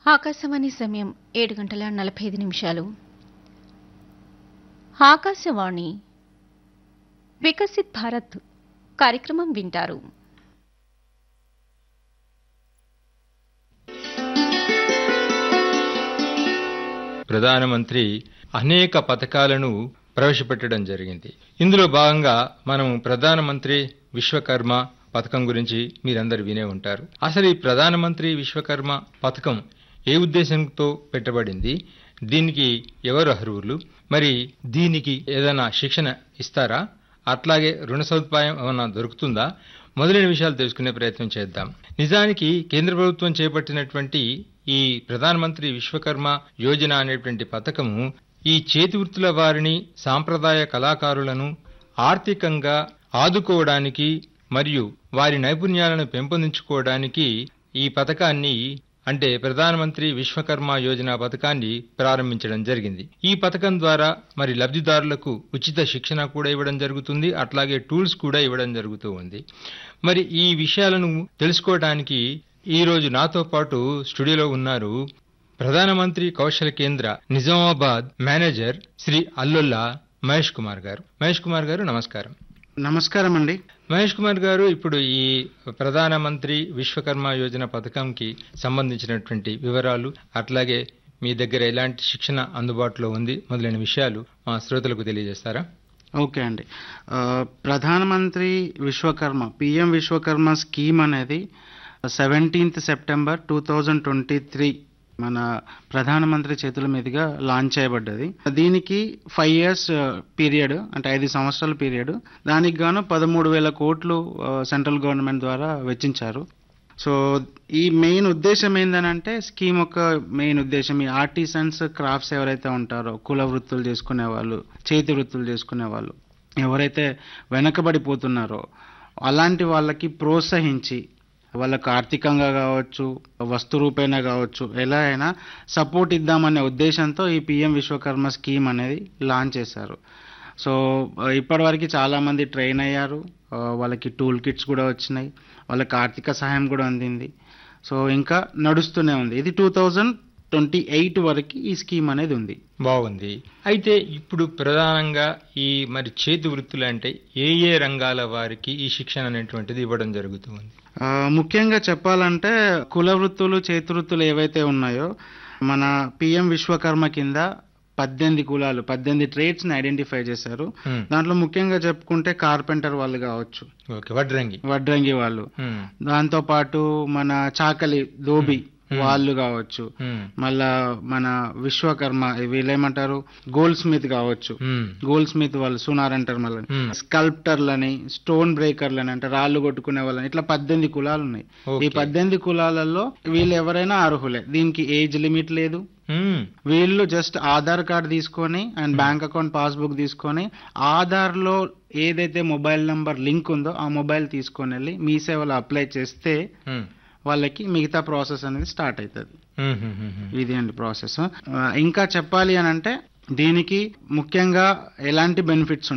ఆకాశవాణి సమయం ఏడు గంటల నలభై ఐదు నిమిషాలు ఆకాశవాణి వికసిత్ భారత్ కార్యక్రమం వింటారు ప్రధానమంత్రి అనేక పథకాలను ప్రవేశపెట్టడం జరిగింది ఇందులో భాగంగా మనం ప్రధానమంత్రి విశ్వకర్మ పథకం గురించి మీరందరూ వినే ఉంటారు అసలు ఈ ప్రధానమంత్రి విశ్వకర్మ పథకం ఏ ఉద్దేశంతో పెట్టబడింది దీనికి ఎవరు అర్హులు మరి దీనికి ఏదైనా శిక్షణ ఇస్తారా అట్లాగే రుణ సదుపాయం ఏమైనా దొరుకుతుందా మొదలైన విషయాలు తెలుసుకునే ప్రయత్నం చేద్దాం నిజానికి కేంద్ర ప్రభుత్వం చేపట్టినటువంటి ఈ ప్రధానమంత్రి విశ్వకర్మ యోజన అనేటువంటి పథకము ఈ చేతి వృత్తుల వారిని సాంప్రదాయ కళాకారులను ఆర్థికంగా ఆదుకోవడానికి మరియు వారి నైపుణ్యాలను పెంపొందించుకోవడానికి ఈ పథకాన్ని అంటే ప్రధానమంత్రి విశ్వకర్మ యోజన పథకాన్ని ప్రారంభించడం జరిగింది ఈ పథకం ద్వారా మరి లబ్ధిదారులకు ఉచిత శిక్షణ కూడా ఇవ్వడం జరుగుతుంది అట్లాగే టూల్స్ కూడా ఇవ్వడం జరుగుతూ ఉంది మరి ఈ విషయాలను తెలుసుకోవడానికి ఈ రోజు నాతో పాటు స్టూడియోలో ఉన్నారు ప్రధానమంత్రి కౌశల కేంద్ర నిజామాబాద్ మేనేజర్ శ్రీ అల్లుల్లా మహేష్ కుమార్ గారు మహేష్ కుమార్ గారు నమస్కారం నమస్కారం అండి మహేష్ కుమార్ గారు ఇప్పుడు ఈ ప్రధానమంత్రి విశ్వకర్మ యోజన పథకంకి సంబంధించినటువంటి వివరాలు అట్లాగే మీ దగ్గర ఎలాంటి శిక్షణ అందుబాటులో ఉంది మొదలైన విషయాలు మా శ్రోతలకు తెలియజేస్తారా ఓకే అండి ఆ, ప్రధానమంత్రి విశ్వకర్మ పిఎం విశ్వకర్మ స్కీమ్ అనేది seventeenth September two thousand twenty three మన ప్రధానమంత్రి చేతుల మీదుగా లాంచ్ చేయబడ్డది దీనికి ఫైవ్ ఇయర్స్ పీరియడ్ అంటే ఐదు సంవత్సరాల పీరియడ్ దానికి గాను పదమూడు వేల కోట్లు ఆ, సెంట్రల్ గవర్నమెంట్ ద్వారా వెచ్చించారు సో ఈ మెయిన్ ఉద్దేశం ఏంటంటే స్కీమ్ యొక్క మెయిన్ ఉద్దేశం ఈ ఆర్టిసన్స్ క్రాఫ్ట్స్ ఎవరైతే ఉంటారో కుల వృత్తులు చేసుకునే వాళ్ళు చేతి వృత్తులు చేసుకునే వాళ్ళు ఎవరైతే వెనకబడిపోతున్నారో అలాంటి వాళ్ళకి ప్రోత్సహించి వాళ్ళకు ఆర్థికంగా కావచ్చు వస్తు రూపేణా కావచ్చు ఎలా అయినా సపోర్ట్ ఇద్దామనే ఉద్దేశంతో ఈ పిఎం విశ్వకర్మ స్కీమ్ అనేది లాంచ్ చేశారు సో ఇప్పటివరకు చాలామంది ట్రైన్ అయ్యారు ఆ, వాళ్ళకి టూల్ కిట్స్ కూడా వచ్చినాయి వాళ్ళకి ఆర్థిక సహాయం కూడా అందింది సో ఇంకా నడుస్తూనే ఉంది ఇది టూ థౌజండ్ ట్వంటీ ఎయిట్ వరకు ఈ స్కీమ్ అనేది ఉంది బాగుంది అయితే ఇప్పుడు ప్రధానంగా ఈ మరి చేతి వృత్తులు అంటే ఏ ఏ రంగాల వారికి ఈ శిక్షణ అనేటువంటిది ఇవ్వడం జరుగుతుంది ఆ, ముఖ్యంగా చెప్పాలంటే కుల వృత్తులు చేతి వృత్తులు ఏవైతే ఉన్నాయో మన పిఎం విశ్వకర్మ కింద పద్దెనిమిది కులాలు పద్దెనిమిది ట్రేడ్స్ ని ఐడెంటిఫై చేశారు హ్మ్. దాంట్లో ముఖ్యంగా చెప్పుకుంటే కార్పెంటర్ వాళ్ళు కావచ్చు ఓకే వడ్రంగి వడ్రంగి వాళ్ళు హ్మ్. దాంతో పాటు మన చాకలి దోబి వాళ్ళు కావచ్చు హ్మ్. మళ్ళా మన విశ్వకర్మ వీళ్ళేమంటారు గోల్డ్ స్మిత్ కావచ్చు హ్మ్. గోల్డ్ స్మిత్ వాళ్ళు సునార్ అంటారు మళ్ళీ Hmm. స్కల్ప్టర్లని స్టోన్ బ్రేకర్లని అంటే రాళ్ళు కొట్టుకునే వాళ్ళని ఇట్లా పద్దెనిమిది కులాలు ఉన్నాయి Okay. ఈ పద్దెనిమిది కులాలలో వీళ్ళు ఎవరైనా అర్హులే దీనికి ఏజ్ లిమిట్ లేదు హ్మ్. వీళ్ళు జస్ట్ ఆధార్ కార్డ్ తీసుకొని అండ్ బ్యాంక్ అకౌంట్ పాస్బుక్ తీసుకొని ఆధార్ లో ఏదైతే మొబైల్ నంబర్ లింక్ ఉందో ఆ మొబైల్ తీసుకొని వెళ్ళి మీ సేవలో అప్లై చేస్తే హ్మ్. వాళ్ళకి మిగతా ప్రాసెస్ అనేది స్టార్ట్ అవుతుంది హ్మ్. హ్మ్. హ్మ్. హ్మ్. ఇది అండి ప్రాసెస్ ఇంకా చెప్పాలి అని అంటే దీనికి ముఖ్యంగా ఎలాంటి బెనిఫిట్స్